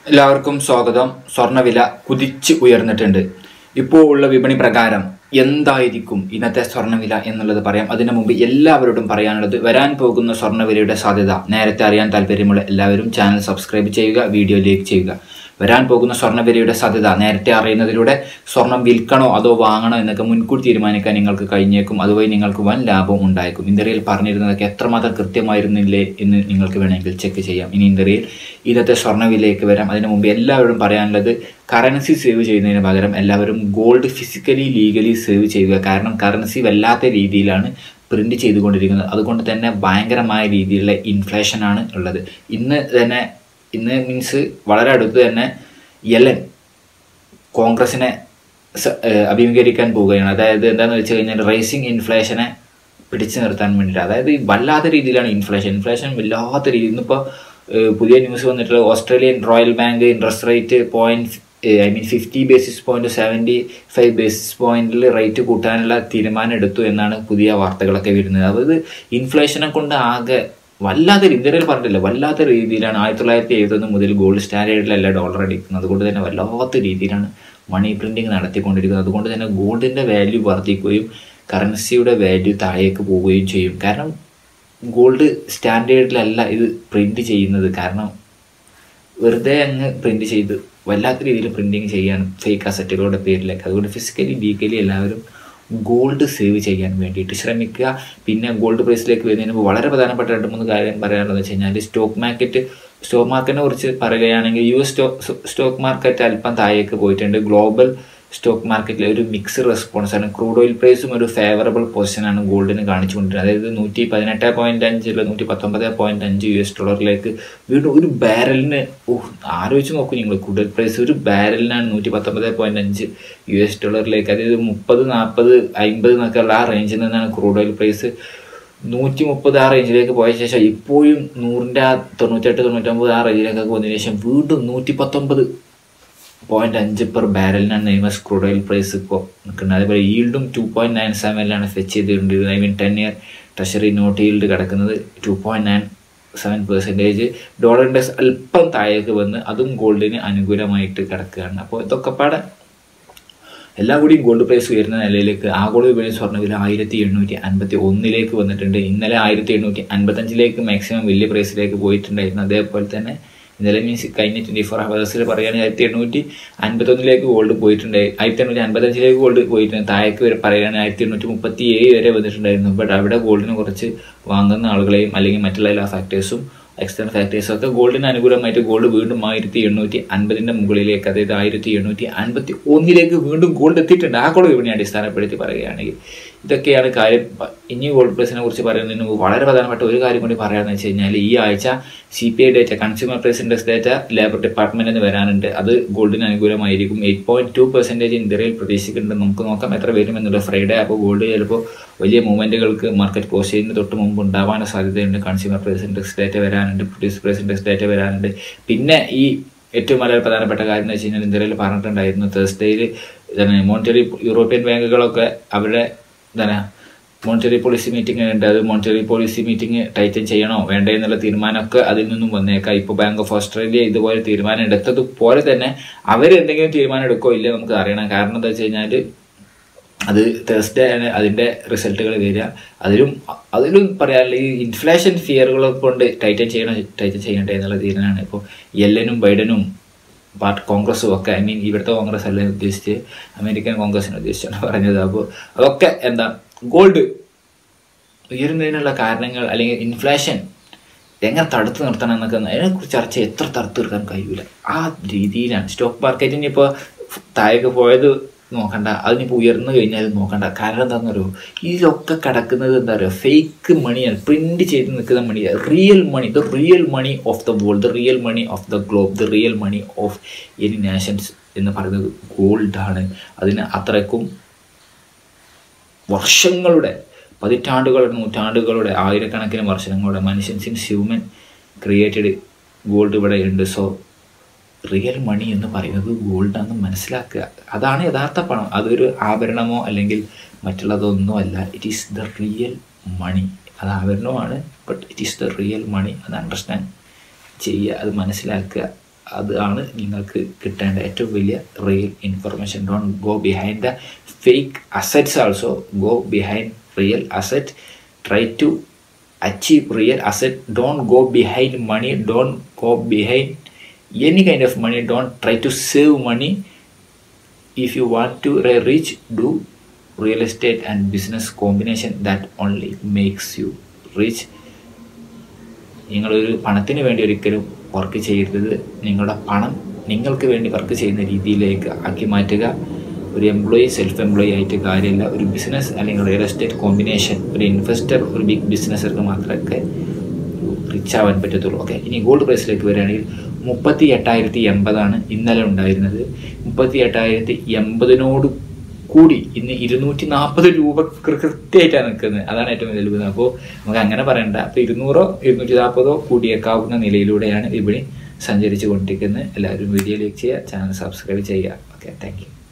എല്ലാവർക്കും സ്വാഗതം സ്വർണ്ണവില കുതിച്ച് ഉയർന്നിട്ടുണ്ട് ഇപ്പോൾ ഉള്ള വിപണി പ്രകാരം എന്തായിരിക്കും ഇന്നത്തെ സ്വർണ്ണവില എന്നുള്ളത് പറയാം അതിനു മുമ്പ് എല്ലാവരോടും പറയാനുള്ളത് വരാൻ പോകുന്ന സ്വർണ്ണവിലയുടെ സാധ്യത നേരത്തെ അറിയാൻ താല്പര്യമുള്ള എല്ലാവരും ചാനൽ സബ്സ്ക്രൈബ് ചെയ്യുക വീഡിയോ ലൈക്ക് ചെയ്യുക വരാൻ പോകുന്ന സ്വർണ്ണവിലയുടെ സാധ്യത നേരത്തെ അറിയുന്നതിലൂടെ സ്വർണം വിൽക്കണോ അതോ വാങ്ങണോ എന്നൊക്കെ മുൻകൂട്ടി തീരുമാനിക്കാൻ നിങ്ങൾക്ക് കഴിഞ്ഞേക്കും അതുവഴി നിങ്ങൾക്ക് വൻ ലാഭം ഉണ്ടായേക്കും ഇന്ത്യയിൽ പറഞ്ഞിരുന്നതൊക്കെ എത്രമാത്രം കൃത്യമായിരുന്നില്ലേ എന്ന് നിങ്ങൾക്ക് വേണമെങ്കിൽ ചെക്ക് ചെയ്യാം ഇനി ഇന്ത്യയിൽ ഇന്നത്തെ സ്വർണ്ണവിലയ്ക്ക് വരാം അതിനു മുമ്പ് എല്ലാവരോടും പറയാനുള്ളത് കറൻസി സേവ് ചെയ്യുന്നതിന് പകരം എല്ലാവരും ഗോൾഡ് ഫിസിക്കലി ലീഗലി സേവ് ചെയ്യുക കാരണം കറൻസി വല്ലാത്ത രീതിയിലാണ് പ്രിന്റ് ചെയ്തുകൊണ്ടിരിക്കുന്നത് അതുകൊണ്ട് തന്നെ ഭയങ്കരമായ രീതിയിലുള്ള ഇൻഫ്ലേഷനാണ് ഉള്ളത് ഇന്ന് തന്നെ ഇന്ന് മീൻസ് വളരെ അടുത്ത് തന്നെ യെലൻ കോൺഗ്രസിനെ സ- ഏഹ് അഭിമുഖീകരിക്കാൻ പോവുകയാണ് അതായത് എന്താണെന്ന് വെച്ച് കഴിഞ്ഞാൽ റേസിംഗ് ഇൻഫ്ലേഷനെ പിടിച്ചു നിർത്താൻ വേണ്ടിയിട്ട് അതായത് ഈ വല്ലാത്ത രീതിയിലാണ് ഇൻഫ്ലേഷൻ ഇൻഫ്ലേഷൻ വല്ലാത്ത രീതി ഇന്നിപ്പോൾ പുതിയ ന്യൂസ് വന്നിട്ടുള്ള Australian royal bank interest rate point I mean fifty basis point seventy five basis പോയിന്റിൽ റേറ്റ് കൂട്ടാനുള്ള തീരുമാനം എടുത്തു എന്നാണ് പുതിയ വാർത്തകളൊക്കെ വരുന്നത് അതായത് ഇൻഫ്ലേഷനെ കൊണ്ട് ആകെ വല്ലാത്ത രീതി ഇന്ത്യയിൽ പറഞ്ഞില്ല വല്ലാത്ത രീതിയിലാണ് ആയിരത്തി തൊള്ളായിരത്തി എഴുപത്തൊന്ന് മുതൽ ഗോൾഡ് സ്റ്റാൻഡേർഡിലല്ല ഡോളർ അടിക്കുന്നത് അതുകൊണ്ട് തന്നെ വല്ലാത്ത രീതിയിലാണ് മണി പ്രിന്റിങ് നടത്തിക്കൊണ്ടിരിക്കുന്നത് അതുകൊണ്ട് തന്നെ ഗോൾഡിന്റെ വാല്യൂ വർദ്ധിക്കുകയും കറൻസിയുടെ വാല്യൂ താഴേക്ക് പോവുകയും ചെയ്യും കാരണം ഗോൾഡ് സ്റ്റാൻഡേർഡിലല്ല ഇത് പ്രിന്റ് ചെയ്യുന്നത് കാരണം വെറുതെ അങ്ങ് പ്രിന്റ് ചെയ്ത് വല്ലാത്ത രീതിയിൽ പ്രിന്റിങ് ചെയ്യാൻ ഫേക്ക് അസറ്റുകളുടെ പേരിലേക്ക് അതുകൊണ്ട് ഫിസിക്കലി ലീഗലി എല്ലാവരും ഗോൾഡ് സേവ് ചെയ്യാൻ വേണ്ടിയിട്ട് ശ്രമിക്കുക പിന്നെ ഗോൾഡ് പ്രൈസിലേക്ക് വരുന്നതിന് മുമ്പ് വളരെ പ്രധാനപ്പെട്ട രണ്ട് മൂന്ന് കാര്യം പറയാനുള്ളത് വെച്ച് കഴിഞ്ഞാൽ സ്റ്റോക്ക് മാർക്കറ്റ് സ്റ്റോക്ക് മാർക്കറ്റിനെ കുറിച്ച് പറയുകയാണെങ്കിൽ U S stock stock market അല്പം താഴേക്ക് പോയിട്ടുണ്ട് ഗ്ലോബൽ സ്റ്റോക്ക് മാർക്കറ്റിലെ ഒരു മിക്സ്ഡ് റെസ്പോൺസ് ആണ് ക്രൂഡ് ഓയിൽ പ്രൈസും ഒരു ഫേവറബിൾ പൊസിഷനാണ് ഗോൾഡിന് കാണിച്ചുകൊണ്ടിരുന്നത് അതായത് നൂറ്റി പതിനെട്ട് പോയിന്റ് അഞ്ചിൽ നൂറ്റി പത്തൊമ്പത് പോയിന്റ് അഞ്ച് യു എസ് ഡോളറിലേക്ക് വീണ്ടും ഒരു ബാരലിന് ഓഹ് ആലോചിച്ച് നോക്കൂ നിങ്ങൾ ക്രൂഡ് ഓയിൽ പ്രൈസ് ഒരു ബാരലിനാണ് നൂറ്റി പത്തൊമ്പത് പോയിന്റ് അഞ്ച് യു എസ് ഡോളറിലേക്ക് അതായത് മുപ്പത് നാൽപ്പത് അമ്പത് എന്നൊക്കെ ഉള്ള ആ റേഞ്ചിൽ നിന്നാണ് ക്രൂഡ് ഓയിൽ പ്രൈസ് നൂറ്റി മുപ്പത് ആ റേഞ്ചിലേക്ക് പോയ ശേഷം ഇപ്പോഴും നൂറിൻ്റെ ആ തൊണ്ണൂറ്റെട്ട് തൊണ്ണൂറ്റൊമ്പത് ആ റേഞ്ചിലേക്കൊക്കെ വന്നതിന് ശേഷം വീണ്ടും നൂറ്റി പത്തൊമ്പത് പോയിന്റ് അഞ്ച് പെർ ബാരലിനാണ് നെയ്മസ് ക്രൂഡ് ഓയിൽ പ്രൈസ് ഇപ്പോൾ നിൽക്കുന്നത് അതേപോലെ ഈൽഡും ടു പോയിന്റ് നയൻ സെവനിലാണ് ഫെച്ച് ചെയ്തുകൊണ്ടിരുന്നത് I mean ten year treasury note yield കിടക്കുന്നത് two point nine seven percentage dollar index അല്പം താഴേക്ക് വന്ന് അതും ഗോൾഡിന് അനുകൂലമായിട്ട് കിടക്കുകയാണ് അപ്പോൾ ഇതൊക്കെ പാടെ എല്ലാം കൂടി ഗോൾഡ് പ്രൈസ് ഉയരുന്ന നിലയിലേക്ക് ആഗോള വിപണി സ്വർണ്ണവില ആയിരത്തി എണ്ണൂറ്റി അൻപത്തി ഒന്നിലേക്ക് വന്നിട്ടുണ്ട് ഇന്നലെ ആയിരത്തി എണ്ണൂറ്റി അൻപത്തഞ്ചിലേക്ക് മാക്സിമം വലിയ പ്രൈസിലേക്ക് പോയിട്ടുണ്ടായിരുന്നു അതേപോലെ തന്നെ ഇന്നലെ മീൻസ് കഴിഞ്ഞ ട്വൻറ്റി ഫോർ ഹവേഴ്സിൽ പറയുകയാണെങ്കിൽ ആയിരത്തി എണ്ണൂറ്റി അൻപത്തൊന്നിലേക്ക് ഗോൾഡ് പോയിട്ടുണ്ട് ആയിരത്തി എണ്ണൂറ്റി അൻപത്തഞ്ചിലേക്ക് ഗോൾഡ് പോയിട്ടുണ്ട് താഴേക്ക് വരെ പറയുകയാണെങ്കിൽ ആയിരത്തി എണ്ണൂറ്റി മുപ്പത്തി ഏഴ് വരെ വന്നിട്ടുണ്ടായിരുന്നു ബട്ട് അവിടെ ഗോൾഡിനെ കുറച്ച് വാങ്ങുന്ന ആളുകളെയും അല്ലെങ്കിൽ മറ്റുള്ള എല്ലാ ഫാക്ടേഴ്സും എക്സ്റ്റേണൽ ഫാക്ടേഴ്സും ഒക്കെ ഗോൾഡിന് അനുകൂലമായിട്ട് ഗോൾഡ് വീണ്ടും ആയിരത്തി എണ്ണൂറ്റി അൻപതിന്റെ മുകളിലേക്ക് അതായത് ആയിരത്തി എണ്ണൂറ്റി അൻപത്തി ഒന്നിലേക്ക് വീണ്ടും ഗോൾഡ് എത്തിയിട്ടുണ്ട് ആ ഗോൾഡ് വിപണി അടിസ്ഥാനപ്പെടുത്തി പറയുകയാണെങ്കിൽ ഇതൊക്കെയാണ് കാര്യം പ- ഇനി ഗോൾഡ് പ്രൈസിനെ കുറിച്ച് പറയുന്നതിന് മുമ്പ് വളരെ പ്രധാനപ്പെട്ട ഒരു കാര്യം കൂടി പറയാമെന്ന് വെച്ച് കഴിഞ്ഞാൽ ഈ ആഴ്ച C P I data consumer price index data labour ഡിപ്പാർട്ട്മെന്റിൽ നിന്ന് വരാനുണ്ട് അത് ഗോൾഡിന് അനുകൂലമായിരിക്കും എയ്റ്റ് പോയിന്റ് ടു പെർസെൻറ്റേജ് ഇന്ത്യയിൽ പ്രതീക്ഷിക്കുന്നുണ്ട് നമുക്ക് നോക്കാം എത്ര വരുമെന്നുള്ളത് ഫ്രൈഡേ അപ്പോൾ ഗോൾഡ് ചിലപ്പോൾ വലിയ മൂവ്മെന്റുകൾക്ക് മാർക്കറ്റ് ക്ലോസ് ചെയ്യുന്നതിന് തൊട്ട് മുമ്പ് ഉണ്ടാവാൻ സാധ്യതയുണ്ട് കൺസ്യൂമർ പ്രൈസ് ഇൻഡെക്സ് ഡേറ്റ വരാനുണ്ട് പ്രൊഡ്യൂസ് പ്രൈസ് ഇൻഡെക്സ് ഡേറ്റ വരാനുണ്ട് പിന്നെ ഈ ഏറ്റവും വളരെ പ്രധാനപ്പെട്ട കാര്യം എന്ന് വെച്ച് കഴിഞ്ഞാൽ ഇന്ത്യയിൽ പറഞ്ഞിട്ടുണ്ടായിരുന്നു തേഴ്സ്ഡേയിൽ ഇതാണ് മോണിറ്ററി യൂറോപ്യൻ ബാങ്കുകളൊക്കെ അവരുടെ എന്താണ് മോണിറ്ററി പോളിസി മീറ്റിംഗ് ഉണ്ട് അത് മോണിറ്ററി പോളിസി മീറ്റിംഗ് ടൈറ്റൻ ചെയ്യണോ വേണ്ടേ എന്നുള്ള തീരുമാനമൊക്കെ അതിൽ നിന്നും വന്നേക്കാം ഇപ്പോൾ ബാങ്ക് ഓഫ് ഓസ്ട്രേലിയ ഇതുപോലെ തീരുമാനം എടുത്തതുപോലെ തന്നെ അവർ എന്തെങ്കിലും തീരുമാനം എടുക്കോ ഇല്ലേ നമുക്ക് അറിയണം കാരണം എന്താ വെച്ച് കഴിഞ്ഞാൽ അത് തേഴ്സ്ഡേ ആണ് അതിന്റെ റിസൾട്ടുകൾ വരിക അതിലും അതിലും പറയാനുള്ള ഈ ഇൻഫ്ലേഷൻ ഫിയറുകളെ കൊണ്ട് ടൈറ്റൻ ചെയ്യണം ടൈറ്റൻ ചെയ്യണ്ടേ എന്നുള്ള തീരുമാനമാണ് ഇപ്പോൾ യെല്ലനും ബൈഡനും പാർട്ട് കോൺഗ്രസും ഒക്കെ ഐ മീൻ ഇവിടുത്തെ കോൺഗ്രസ് അല്ല ഉദ്ദേശിച്ച് അമേരിക്കൻ കോൺഗ്രസിനെ ഉദ്ദേശിച്ചാണ് പറഞ്ഞത് അപ്പോൾ അതൊക്കെ എന്താ ഗോൾഡ് ഉയരുന്നതിനുള്ള കാരണങ്ങൾ അല്ലെങ്കിൽ ഇൻഫ്ലേഷൻ എങ്ങനെ തടുത്തു നിർത്തണം എന്നൊക്കെ അതിനെക്കുറിച്ച് ചർച്ച എത്ര തടുത്തു നിർത്താൻ കഴിയൂല ആ രീതിയിലാണ് സ്റ്റോക്ക് മാർക്കറ്റിന് ഇപ്പോൾ താഴേക്ക് പോയത് നോക്കണ്ട അതിനിപ്പോൾ ഉയർന്നു കഴിഞ്ഞാൽ നോക്കണ്ട കാരണം എന്താണെന്ന് അറിയോ ഇതിലൊക്കെ കിടക്കുന്നത് എന്താ പറയുക ഫേക്ക് മണിയാണ് പ്രിന്റ് ചെയ്ത് നിൽക്കുന്ന money real money the real money of the world the real money of the globe the real money of any nations എന്ന് പറയുന്നത് ഗോൾഡാണ് അതിന് അത്രയ്ക്കും വർഷങ്ങളുടെ പതിറ്റാണ്ടുകളുടെ നൂറ്റാണ്ടുകളുടെ ആയിരക്കണക്കിന് വർഷങ്ങളുടെ മനുഷ്യൻ സിൻസ് ഹ്യൂമൻ ക്രിയേറ്റഡ് ഗോൾഡ് ഇവിടെ ഉണ്ട് സോ റിയൽ മണി എന്ന് പറയുന്നത് ഗോൾഡാണെന്ന് മനസ്സിലാക്കുക അതാണ് യഥാർത്ഥ പണം അതൊരു ആഭരണമോ അല്ലെങ്കിൽ മറ്റുള്ളതൊന്നും അല്ല it is the real money അത് ആഭരണമാണ് but it is the real money അത് അണ്ടർസ്റ്റാൻഡ് ചെയ്യുക അത് മനസ്സിലാക്കുക അതാണ് നിങ്ങൾക്ക് കിട്ടേണ്ട ഏറ്റവും വലിയ റിയൽ information don't go behind the fake assets also go behind real asset try to achieve real asset don't go behind money don't go behind any kind of money don't try to save money if you want to re- reach do real estate and business combination that only makes you rich നിങ്ങളൊരു പണത്തിന് വേണ്ടി ഒരിക്കലും work ചെയ്യരുത് നിങ്ങളുടെ പണം നിങ്ങൾക്ക് വേണ്ടി work ചെയ്യുന്ന രീതിയിലേക്ക് ആക്കി മാറ്റുക ഒരു എംപ്ലോയി സെൽഫ് എംപ്ലോയി ആയിട്ട് കാര്യമില്ല ഒരു ബിസിനസ് അല്ലെങ്കിൽ റിയൽ എസ്റ്റേറ്റ് കോമ്പിനേഷൻ ഒരു ഇൻവെസ്റ്റർ ഒരു ബിഗ് ബിസിനസ്സർക്ക് മാത്രമൊക്കെ റിച്ച് ആവാൻ പറ്റത്തുള്ളൂ ഓക്കെ ഇനി ഗോൾഡ് പ്രൈസിലേക്ക് വരികയാണെങ്കിൽ മുപ്പത്തി എട്ടായിരത്തി എൺപതാണ് ഇന്നലെ ഉണ്ടായിരുന്നത് മുപ്പത്തി എട്ടായിരത്തി എൺപതിനോട് കൂടി ഇന്ന് ഇരുന്നൂറ്റി നാൽപ്പത് രൂപ കൃ- കൃത്യമായിട്ടാണ് നിൽക്കുന്നത് അതാണ് ഏറ്റവും വലിയ അത്ഭുതം അപ്പോൾ നമുക്ക് അങ്ങനെ പറയണ്ട അപ്പോൾ ഇരുന്നൂറോ ഇരുന്നൂറ്റി നാൽപ്പതോ കൂടിയേക്കാവുന്ന നിലയിലൂടെയാണ് വിപണി സഞ്ചരിച്ചു കൊണ്ടിരിക്കുന്നത് എല്ലാവരും വീഡിയോ ലൈക്ക് ചെയ്യുക ചാനൽ സബ്സ്ക്രൈബ് ചെയ്യുക ഓക്കെ താങ്ക് യു